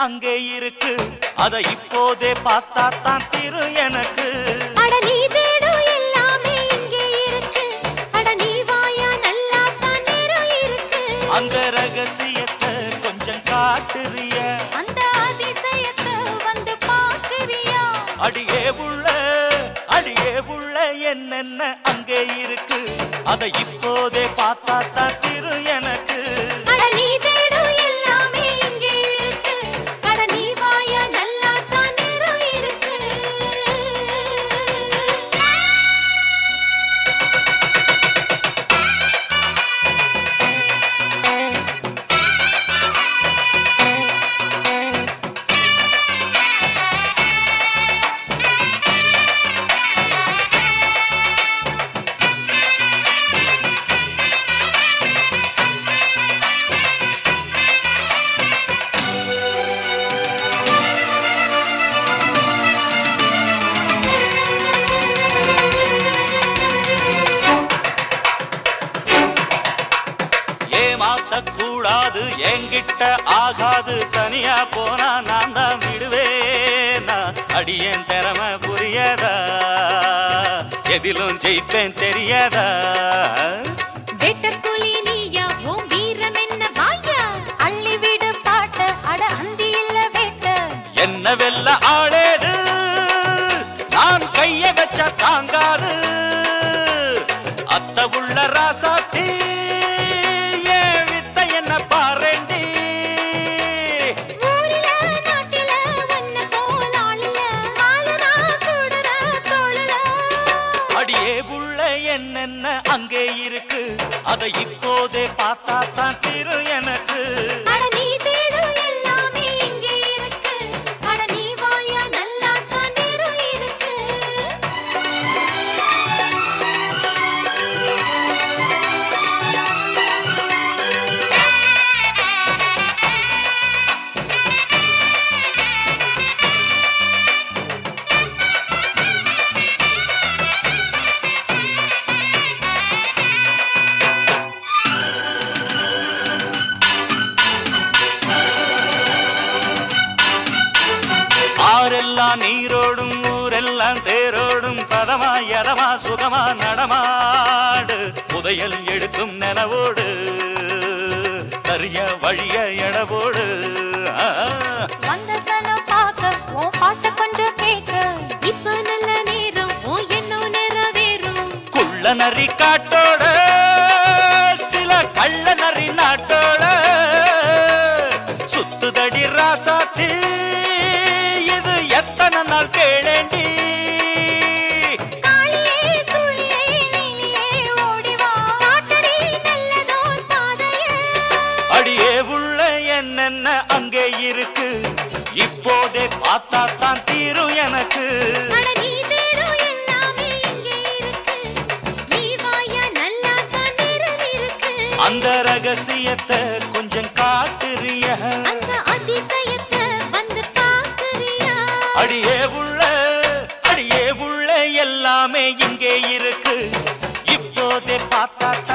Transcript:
அங்கே இருக்கு அத இப்போதே பார்த்தா தான் திரு எனக்கு அட நீ தேடும் எல்லாமே இங்கே இருக்கு அட நீ வாயா நல்லா தான் நேரம் இருக்கு அந்த ரகசியத்தை கொஞ்சம் காட்டுறிய அந்த அதிசயத்தை வந்து பாக்குறியா அடியே உள்ள அடியே உள்ள என்னென்ன அங்கே இருக்கு அத இப்போதே பார்த்தா தான் திரு எனக்கு அட நீ தேடும் எல்லாமே இங்கே இருக்கு அட நீ வாயா நல்லா தான் நேரம் இருக்கு ஏமாத்த கூடாது என்கிட்ட ஆகாது தனியா போனா நான் தான் விடுவேனா அடியேன் திறமை புரியதா எதிலும் ஜெயிப்பேன் தெரியாதா வெட்டப்புலி நீயா உன் வீரம் என்ன வாயா அள்ளி விடு பாட்ட அட அந்தி இல்ல வேட்ட என்ன வெல்ல ஆளேது நான் கைய வச்ச தாங்காது அத்த உள்ள ராசாத்தி ஏன் வித்த என்ன பாரேண்டி ஊரில நாட்டில ஒன்ன போல் ஆளில ஆளுனா சுடுற தோளுல அடியே உள்ள என்னென்ன அங்கே இருக்கு அதை இப்போதே பார்த்தா தான் திரு எனக்கு அட நீ தேடும் எல்லாமே இங்கே இருக்கு அட நீ வாயா நல்லா தான் நேரம் இருக்கு ஆரெல்லாம் நீரோடும் ஊரெல்லாம் தேரோடும் பதமா எதமா சுகமா நடமாடு புதையல் எடுக்கும் நிலவோடு சரிய வழிய எடவோடு ஆ, வந்த சனம் பார்க்க உன் பாட்ட கொஞ்சம் கேட்க இப்ப நல்ல நேரம் உன் எண்ணம் நிறைவேறும் குள்ள நரி காட்டோட சில கள்ள நரி நாட்டோட சுத்துதடி ராசாத்தி இது எத்தனை நாள் கேளேண்டி காளியே சூழியே நீலியே ஓடி வா காட்டடி நல்லதோர் பாதையே அடியே உள்ள என்னென்ன அங்கே இருக்கு இப்போதே பார்த்தா தான் தீரும் எனக்கு அட நீ தேடும் எல்லாமே இங்கே இருக்கு நீ வாயா நல்லா தான் நேரம் இருக்கு அந்த ரகசியத்தை கொஞ்சம் காட்டுறிய அந்த அதிசயத்தை வந்து பாக்குறியா அடியே உள்ள அடியே உள்ள எல்லாமே இங்கே இருக்கு இப்போதே பார்த்தா